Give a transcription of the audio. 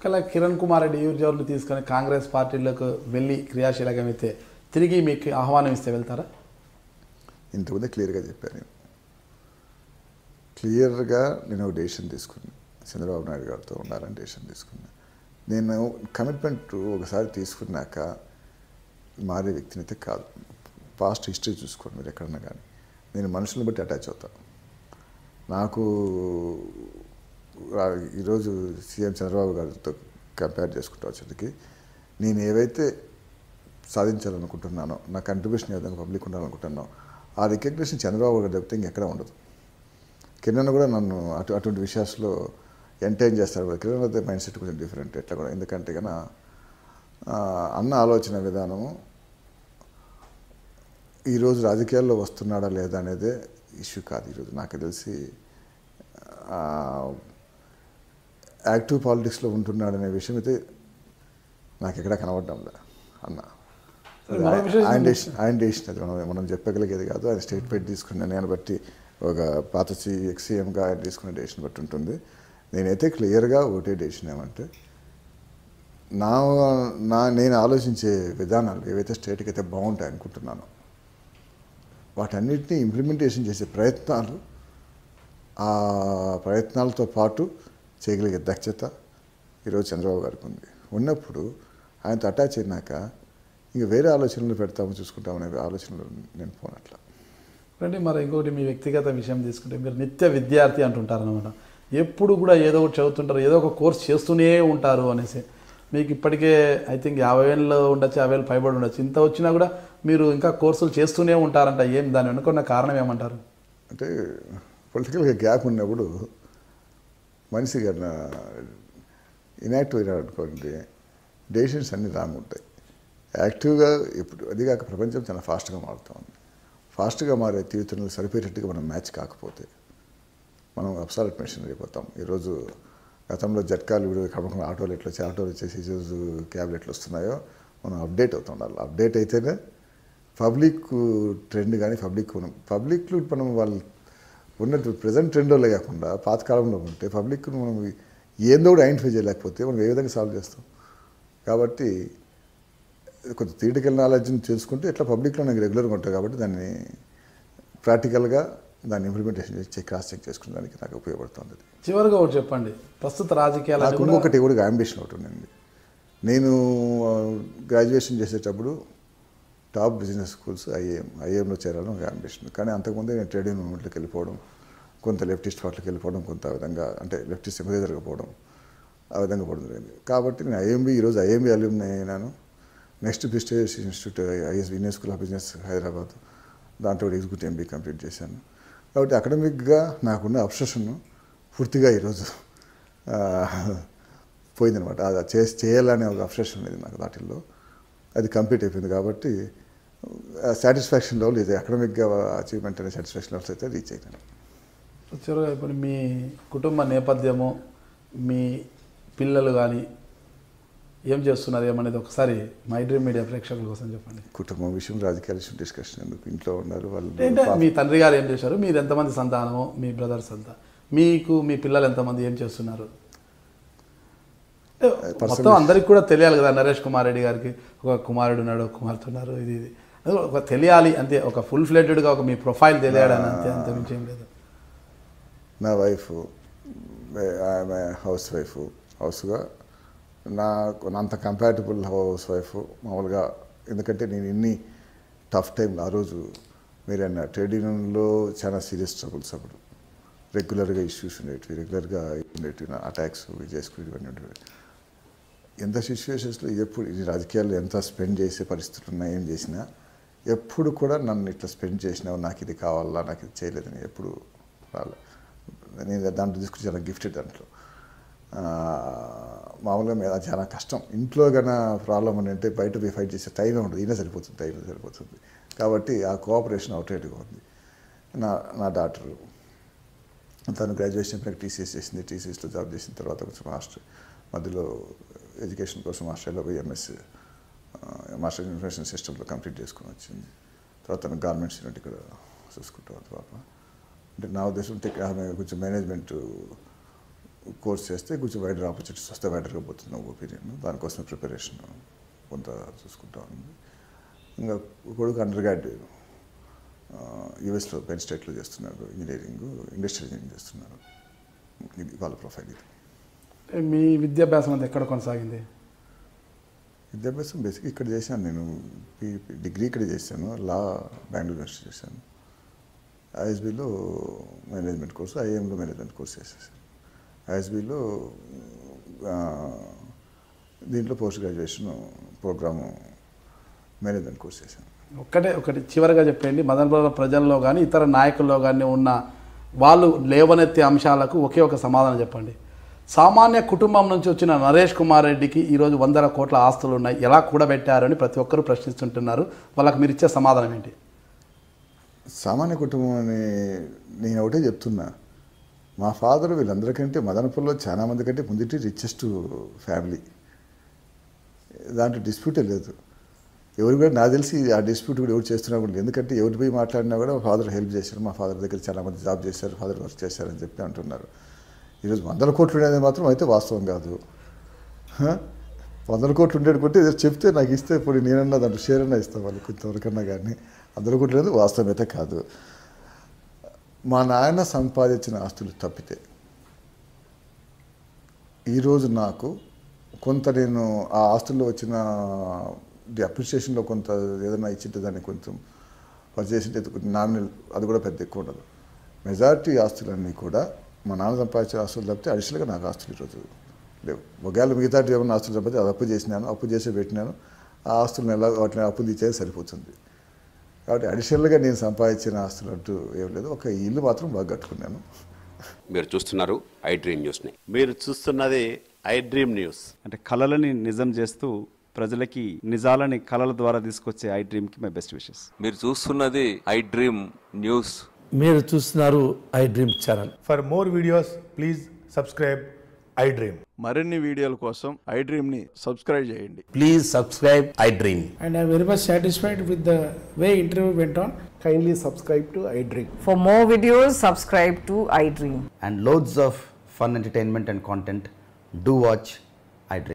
ఒకవేళ కిరణ్ కుమార్ రెడ్డి యూర్జవర్ని తీసుకొని కాంగ్రెస్ పార్టీలకు వెళ్ళి క్రియాశీలకమైతే తిరిగి మీకు ఆహ్వానం ఇస్తే వెళ్తారా ఇంతకుముందే క్లియర్గా చెప్పాను నేను క్లియర్గా నేను ఒక డెసిషన్ తీసుకున్నాను చంద్రబాబు నాయుడు గారితో ఉండాలని డెసిషన్ తీసుకున్నాను నేను కమిట్మెంట్ ఒకసారి తీసుకున్నాక మారే వ్యక్తిని అయితే కాదు పాస్ట్ హిస్టరీ చూసుకోండి మీరు ఎక్కడన్నా కానీ నేను మనుషులను బట్టి అటాచ్ అవుతాను నాకు ఆ- ఈరోజు సీఎం చంద్రబాబు గారితో కంపేర్ చేసుకుంటూ వచ్చేటికి నేను ఏవైతే సాధించాలనుకుంటున్నానో నా కంట్రిబ్యూషన్ ఏ విధంగా పబ్లిక్ ఉండాలనుకుంటున్నానో ఆ రికగ్నిషన్ చంద్రబాబు గారు చెప్తే ఇంకెక్కడ ఉండదు కిరణ్ కూడా నన్ను అటు అటువంటి విషయాల్లో ఎంటైన్ చేస్తారు కూడా కిరణ్ అయితే మైండ్ సెట్ కొంచెం డిఫరెంట్ ఎట్లా కూడా ఎందుకంటే కన్నా అన్న ఆలోచన విధానము ఈరోజు రాజకీయాల్లో వస్తున్నాడా లేదా అనేదే ఇష్యూ కాదు ఈరోజు నాకు తెలిసి ఆ, యాక్టివ్ పాలిటిక్స్లో ఉంటున్నాడనే విషయం అయితే నాకు ఎక్కడ కనబడ్డంలే అన్న సరే, మరో విషయం ఆయన డెసిషన్ ఆయన డెసిషన్ అది మనం మనం చెప్పగలిగేది కాదు ఆయన స్టేట్ బయట తీసుకున్న నిర్ణయాన్ని బట్టి ఒక పాత సి ఎక్సీఎంగా ఆయన తీసుకున్న డెసిషన్ బట్టి ఉంటుంది నేనైతే క్లియర్గా ఒకటే డెసిషన్ ఏమంటే నా నా నేను ఆలోచించే విధానాలు ఏవైతే స్టేట్కి అయితే బాగుంటాయి అనుకుంటున్నానో వాటన్నిటిని ఇంప్లిమెంటేషన్ చేసే ప్రయత్నాలు ఆ ప్రయత్నాలతో పాటు చేయగలిగే దక్షత ఈరోజు చంద్రబాబు గారికి ఉంది ఉన్నప్పుడు ఆయనతో అటాచ్ అయినాక ఇంక వేరే ఆలోచనలు పెడతాము చూసుకుంటామనే ఆలోచనలు నేను పోనట్లా రండి మరి ఇంకొకటి మీ వ్యక్తిగత విషయం తీసుకుంటే మీరు నిత్య విద్యార్థి అంటుంటారు అనమాట ఎప్పుడు కూడా ఏదో ఒకటి చదువుతుంటారు ఏదో ఒక కోర్స్ చేస్తూనే ఉంటారు అనేసి మీకు ఇప్పటికే ఐ థింక్ యాభై వేలు ఉండొచ్చు యాభై వేలు పైబడి ఉండొచ్చు ఇంత వచ్చినా కూడా మీరు ఇంకా కోర్సులు చేస్తూనే ఉంటారంట ఏం దాని వెనుకున్న కారణం ఏమంటారు అంటే పొలిటికల్గా గ్యాప్ ఉన్నప్పుడు మనిషి కన్నా ఇనాక్టివ్ అయినాడు అనుకోండి డెసిషన్స్ అన్నీ రాంగ్ ఉంటాయి యాక్టివ్గా ఇప్పుడు అది కాక ప్రపంచం చాలా ఫాస్ట్గా మారుతూ ఉంది ఫాస్ట్గా మారే తీరుతున్నది సరిపోయేటట్టుగా మనం మ్యాచ్ కాకపోతే మనం అబ్సాలెట్ మెషిన్ అయిపోతాం ఈరోజు గతంలో జట్కాలు ఇప్పుడు క్రమంగా ఆటోలు ఎట్లా వచ్చి ఆటోలు వచ్చేసి ఈరోజు క్యాబ్లు ఎట్లా వస్తున్నాయో మనం అప్డేట్ అవుతూ ఉండాలి అప్డేట్ అయితేనే పబ్లిక్ ట్రెండ్ కానీ పబ్లిక్ మనం పబ్లిక్లో మనం వాళ్ళు ఉన్న ప్రజెంట్ ట్రెండ్లో కాకుండా పాతకాలంలో ఉంటే పబ్లిక్ మనం ఏందో కూడా ఐడెంటిఫై చేయలేకపోతే మనం ఏ విధంగా సాల్వ్ చేస్తాం కాబట్టి కొంచెం థియటికల్ నాలెడ్జ్ని తెలుసుకుంటే ఎట్లా పబ్లిక్లో నాకు రెగ్యులర్గా ఉంటాయి కాబట్టి దాన్ని ప్రాక్టికల్గా దాన్ని ఇంప్లిమెంటేషన్ చేసి క్రాస్ చెక్ చేసుకునే దానికి నాకు ఉపయోగపడుతుంది చివరిగా ఒకటి చెప్పండి ప్రస్తుత రాజకీయాలు నాకు ఇంకొకటి కూడా అంబిషన్ ఒకటి ఉండింది నేను గ్రాడ్యుయేషన్ చేసేటప్పుడు టాప్ బిజినెస్ స్కూల్స్ ఐఏఎం ఐఏఎంలో చేరాలని ఒక అంబిషన్ కానీ అంతకుముందే నేను ట్రేడ్ యూనియన్ మూమెంట్లోకి వెళ్ళిపోవడం కొంత లెఫ్టిస్ట్ పార్టీకి వెళ్ళిపోవడం కొంత ఆ విధంగా అంటే లెఫ్టిస్ట్ ఎంపీ జరగకపోవడం ఆ విధంగా పడడం జరిగింది కాబట్టి నేను ఐఎంబి ఈరోజు ఐఎంబి అల్యూమ్ని అయినాను next prestige institute IS Indian school of business Hyderabad దాంట్లో కూడా ఎగ్జిక్యూటివ్ ఎంబీ కంప్లీట్ చేశాను కాబట్టి అకాడమిక్గా నాకున్న అబ్సెషన్ పూర్తిగా ఈరోజు ఆ, పోయిందనమాట అది చేసి చేయాలనే ఒక అబ్సెషన్ ఉండేది నాకు వాటిల్లో అది కంప్లీట్ అయిపోయింది కాబట్టి సాటిస్ఫాక్షన్ లెవెల్ ఇది అకాడమిక్గా అచీవ్మెంట్ అనే సాటిస్ఫాక్షన్ లెవెల్స్ అయితే రీచ్ అయినాను చివరిగా ఇప్పుడు మీ కుటుంబ నేపథ్యము మీ పిల్లలు కానీ ఏం చేస్తున్నారు ఏమనేది ఒకసారి మై డ్రీమ్ మీడియా ప్రేక్షకుల కోసం చెప్పండి కుటుంబం విషయం రాజకీయాల విషయం డిస్కషన్ ఎందుకు ఇంట్లో ఉన్నారు ఏంటంటే వాళ్ళు మీ తండ్రి గారు ఏం చేశారు మీరు ఎంతమంది సంతానము మీ బ్రదర్స్ అంతా మీకు మీ పిల్లలు ఎంతమంది ఏం చేస్తున్నారు అంటే మొత్తం అందరికి కూడా తెలియాలి కదా నరేష్ కుమార్ రెడ్డి గారికి ఒక కుమారుడు ఉన్నాడు ఒక కుమార్తె ఉన్నారు ఇది ఇది అది ఒక తెలియాలి అంతే ఒక ఫుల్ ఫ్లెడ్గా ఒక మీ ప్రొఫైల్ తెలియాలని అంతే అంత మించి ఏం లేదు నా వైఫ్ ఆమె హౌస్ వైఫ్ హౌస్గా నాకు అంత కంపాటబుల్ హౌస్ వైఫ్ మామూలుగా ఎందుకంటే నేను ఇన్ని టఫ్ టైం ఆ రోజు మీరన్న ట్రేడ్ యూనియన్లో చాలా సీరియస్ ట్రబుల్స్ అప్పుడు రెగ్యులర్గా ఇష్యూస్ ఉండేవి రెగ్యులర్గా ఉండేవి అటాక్స్ చేసుకుని ఇవన్నీ ఉండేవి ఎంత సిచ్యువేషన్స్లో ఎప్పుడు ఈ రాజకీయాల్లో ఎంత స్పెండ్ చేసే పరిస్థితులు ఉన్నా ఏం చేసినా ఎప్పుడు కూడా నన్ను ఇట్లా స్పెండ్ చేసినావు నాకు ఇది కావాలా నాకు ఇది చేయలేదని ఎప్పుడు రాలే నేను దాంట్లో తీసుకుని చాలా గిఫ్టెడ్ దాంట్లో ఆ, మామూలుగా మీద చాలా కష్టం ఇంట్లో కన్నా ప్రాబ్లం అని అంటే బయట పోయి ఫైట్ చేసే టైమే ఉండదు ఈయన సరిపోతుంది టైం సరిపోతుంది కాబట్టి ఆ కోఆపరేషన్ అవుట్రేట్గా ఉంది నా నా డాక్టరు తను గ్రాడ్యుయేషన్ పైన టీసీఎస్ చేసింది టీసీఎస్లో జాబ్ చేసిన తర్వాత కొంచెం మాస్టర్ మధ్యలో ఎడ్యుకేషన్ కోసం ఆస్ట్రేలియాలో పోయి ఎంఎస్ మాస్టర్ ఇన్ఫర్మేషన్ సిస్టంలో కంప్లీట్ చేసుకుని వచ్చింది తర్వాత తను గార్మెంట్స్ యూనిట్ ఇక్కడ చూసుకుంటాం పాప అంటే నా ఉద్దేశం టెక్ ఆమె కొంచెం మేనేజ్మెంట్ కోర్స్ చేస్తే కొంచెం వైడర్ ఆపర్చునిటీస్ వస్తే వైడర్గా పోతుంది నా ఒపీనియన్ దానికోసమే ప్రిపరేషన్ కొంత చూసుకుంటా ఉంది ఇంకా కొడుకు అండర్ గ్రాడ్ యూఎస్లో పెన్ స్టేట్లో చేస్తున్నారు ఇంజనీరింగ్ ఇండస్ట్రియల్ ఇంజనీరింగ్ చేస్తున్నారు ఇది వాళ్ళ ప్రొఫైల్ ఇది మీ విద్యాభ్యాసం అంతా ఎక్కడ కొనసాగింది విద్యాభ్యాసం బేసిక్ ఇక్కడ చేశాను నేను పి- పి- డిగ్రీ ఇక్కడ చేశాను లా బెంగళూరు యూనివర్సిటీ చేశాను ఐఎస్బిలో మేనేజ్మెంట్ కోర్సు ఐఏఎంలో మేనేజ్మెంట్ కోర్స్ చేసేసాను ఐఎస్బిలో దీంట్లో post graduation program management course చేశాను ఒక్కటే ఒకటి చివరిగా చెప్పండి మదనపల్లి ప్రజల్లో కానీ ఇతర నాయకుల్లో కానీ ఉన్న వాళ్ళు లేవనెత్తే అంశాలకు ఒకే ఒక సమాధానం చెప్పండి సామాన్య కుటుంబం నుంచి వచ్చిన నరేష్ కుమార్ రెడ్డికి ఈరోజు వందల కోట్ల ఆస్తులు ఉన్నాయి ఎలా కూడబెట్టారని ప్రతి ఒక్కరూ ప్రశ్నిస్తుంటున్నారు వాళ్ళకి మీరు ఇచ్చే సమాధానం ఏంటి సామాన్య కుటుంబం అని నేను ఒకటే చెప్తున్నా మా ఫాదర్ వీళ్ళందరికంటే మదనపల్లిలో చాలా మంది కంటే ముందుటి రిచెస్ట్ ఫ్యామిలీ దాంట్లో డిస్ప్యూటే లేదు ఎవరు కూడా నాకు తెలిసి ఆ డిస్ప్యూట్ కూడా ఎవరు చేస్తున్నా కూడా లేదు. ఎందుకంటే ఎవరు పోయి మాట్లాడినా కూడా మా ఫాదర్ హెల్ప్ చేశారు మా ఫాదర్ దగ్గర చాలా మంది జాబ్ చేశారు ఫాదర్ వర్క్ చేశారని చెప్పి అంటున్నారు ఈరోజు వందల కోట్లు ఉండేది మాత్రం అయితే వాస్తవం కాదు హ? వందల కోట్లు ఉండేది కొట్టి ఏదో చెప్తే నాకు ఇస్తే ఇప్పుడు నేనన్నా దాంట్లో షేర్ అన్నా ఇస్తాను వాళ్ళు కొంతవరకన్నా కానీ వందల కోట్లు అనేది వాస్తవం అయితే కాదు మా నాయన సంపాదించిన ఆస్తులు తప్పితే ఈరోజు నాకు కొంత నేను ఆ ఆస్తుల్లో వచ్చిన ది అప్రిషియేషన్లో కొంత ఏదైనా ఇచ్చింటే దాన్ని కొంచెం పర్చేసింటే నామినల్ అది కూడా పెద్ద ఎక్కువ ఉండదు మెజారిటీ ఆస్తులన్నీ కూడా మా నాన్న సంపాదించిన ఆస్తులు తప్పితే అడిషనల్గా నాకు ఆస్తులు ఈరోజు లేవు ఒకవేళ మిగతా ఏమైనా ఆస్తులు తప్పితే అది అప్పు చేసినాను అప్పు చేసే పెట్టినాను ఆ ఆస్తులను ఎలా వాటిని అప్పు తీసేది సరిపోతుంది కాబట్టి అడిషనల్గా నేను సంపాదించిన ఆస్తులు అంటూ ఏం లేదు ఒక ఇల్లు మాత్రం బాగా కట్టుకున్నాను మీరు చూస్తున్నారు ఐ డ్రీమ్ న్యూస్ని మీరు చూస్తున్నది ఐ డ్రీమ్ న్యూస్ అంటే కళలని నిజం చేస్తూ ప్రజలకి నిజాలని కళల ద్వారా తీసుకొచ్చే ఐ డ్రీమ్కి మై బెస్ట్ విషెస్ మీరు చూస్తున్నది ఐ డ్రీమ్ న్యూస్ మీరు చూస్తున్నారు iDream channel For more videos, please subscribe iDream. మరిన్ని వీడియోల కోసం ఐ డ్రీమ్ని సబ్స్క్రైబ్ చేయండి please subscribe iDream and I'm very much satisfied with the way interview went on. Kindly subscribe to iDream For more videos, subscribe to iDream. and loads of fun entertainment and content, do watch iDream.